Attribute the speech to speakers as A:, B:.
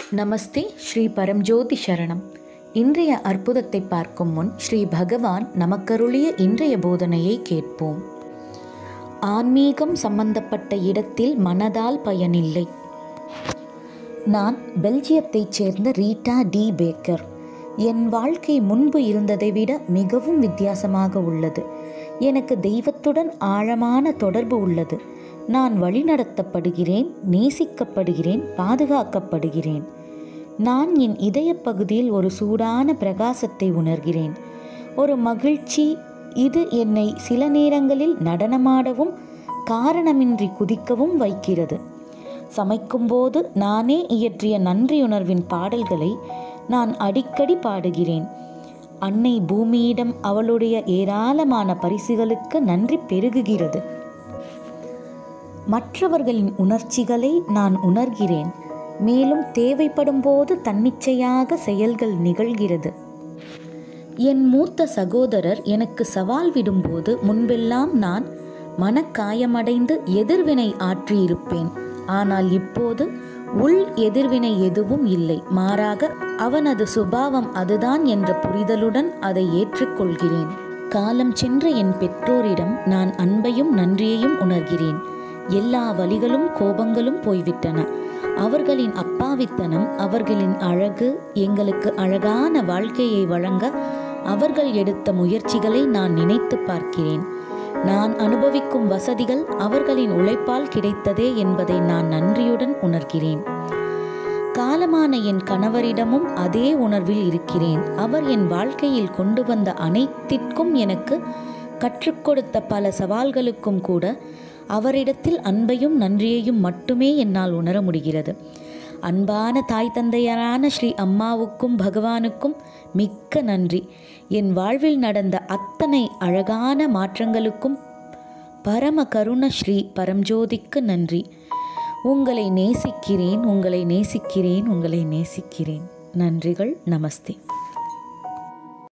A: நமஸ்தே ஸ்ரீ பரம்ஜோதி சரணம் இன்றைய அற்புதத்தை பார்க்கும் முன் ஸ்ரீ பகவான் நமக்கருளிய இன்றைய போதனையை கேட்போம் ஆன்மீகம் சம்பந்தப்பட்ட இடத்தில் மனதால் பயனில்லை நான் பெல்ஜியத்தைச் சேர்ந்த ரீட்டா டி பேக்கர் என் வாழ்க்கை முன்பு இருந்ததை விட மிகவும் வித்தியாசமாக உள்ளது எனக்கு தெய்வத்துடன் ஆழமான தொடர்பு உள்ளது நான் வழிநடத்தப்படுகிறேன் நேசிக்கப்படுகிறேன் பாதுகாக்கப்படுகிறேன் நான் என் இதய பகுதியில் ஒரு சூடான பிரகாசத்தை உணர்கிறேன் ஒரு மகிழ்ச்சி இது என்னை சில நேரங்களில் நடனமாடவும் காரணமின்றி குதிக்கவும் வைக்கிறது சமைக்கும்போது நானே இயற்றிய நன்றியுணர்வின் பாடல்களை நான் அடிக்கடி பாடுகிறேன் அன்னை பூமியிடம் அவளுடைய ஏராளமான பரிசுகளுக்கு நன்றி பெருகுகிறது மற்றவர்களின் உணர்ச்சிகளை நான் உணர்கிறேன் மேலும் தேவைப்படும் போது தன்னிச்சையாக செயல்கள் நிகழ்கிறது என் மூத்த சகோதரர் எனக்கு சவால் விடும்போது முன்பெல்லாம் நான் மனக்காயமடைந்து எதிர்வினை ஆற்றியிருப்பேன் ஆனால் இப்போது உள் எதிர்வினை எதுவும் இல்லை மாறாக அவனது சுபாவம் அதுதான் என்ற புரிதலுடன் அதை ஏற்றுக்கொள்கிறேன் காலம் சென்ற என் பெற்றோரிடம் நான் அன்பையும் நன்றியையும் உணர்கிறேன் எல்லா வழிகளும் கோபங்களும் போய்விட்டன அவர்களின் அப்பாவித்தனம் அவர்களின் அழகு எங்களுக்கு அழகான வாழ்க்கையை வழங்க அவர்கள் எடுத்த முயற்சிகளை நான் நினைத்து பார்க்கிறேன் நான் அனுபவிக்கும் வசதிகள் அவர்களின் உழைப்பால் கிடைத்ததே என்பதை நான் நன்றியுடன் உணர்கிறேன் காலமான என் கணவரிடமும் அதே உணர்வில் இருக்கிறேன் அவர் என் வாழ்க்கையில் கொண்டு வந்த அனைத்திற்கும் எனக்கு கற்றுக் கொடுத்த பல சவால்களுக்கும் கூட அவரிடத்தில் அன்பையும் நன்றியையும் மட்டுமே என்னால் உணர முடிகிறது அன்பான தாய் தந்தையரான ஸ்ரீ அம்மாவுக்கும் பகவானுக்கும் மிக்க நன்றி என் வாழ்வில் நடந்த அத்தனை அழகான மாற்றங்களுக்கும் பரம கருண ஸ்ரீ பரம்ஜோதிக்கு நன்றி உங்களை நேசிக்கிறேன் உங்களை நேசிக்கிறேன் உங்களை நேசிக்கிறேன் நன்றிகள் நமஸ்தே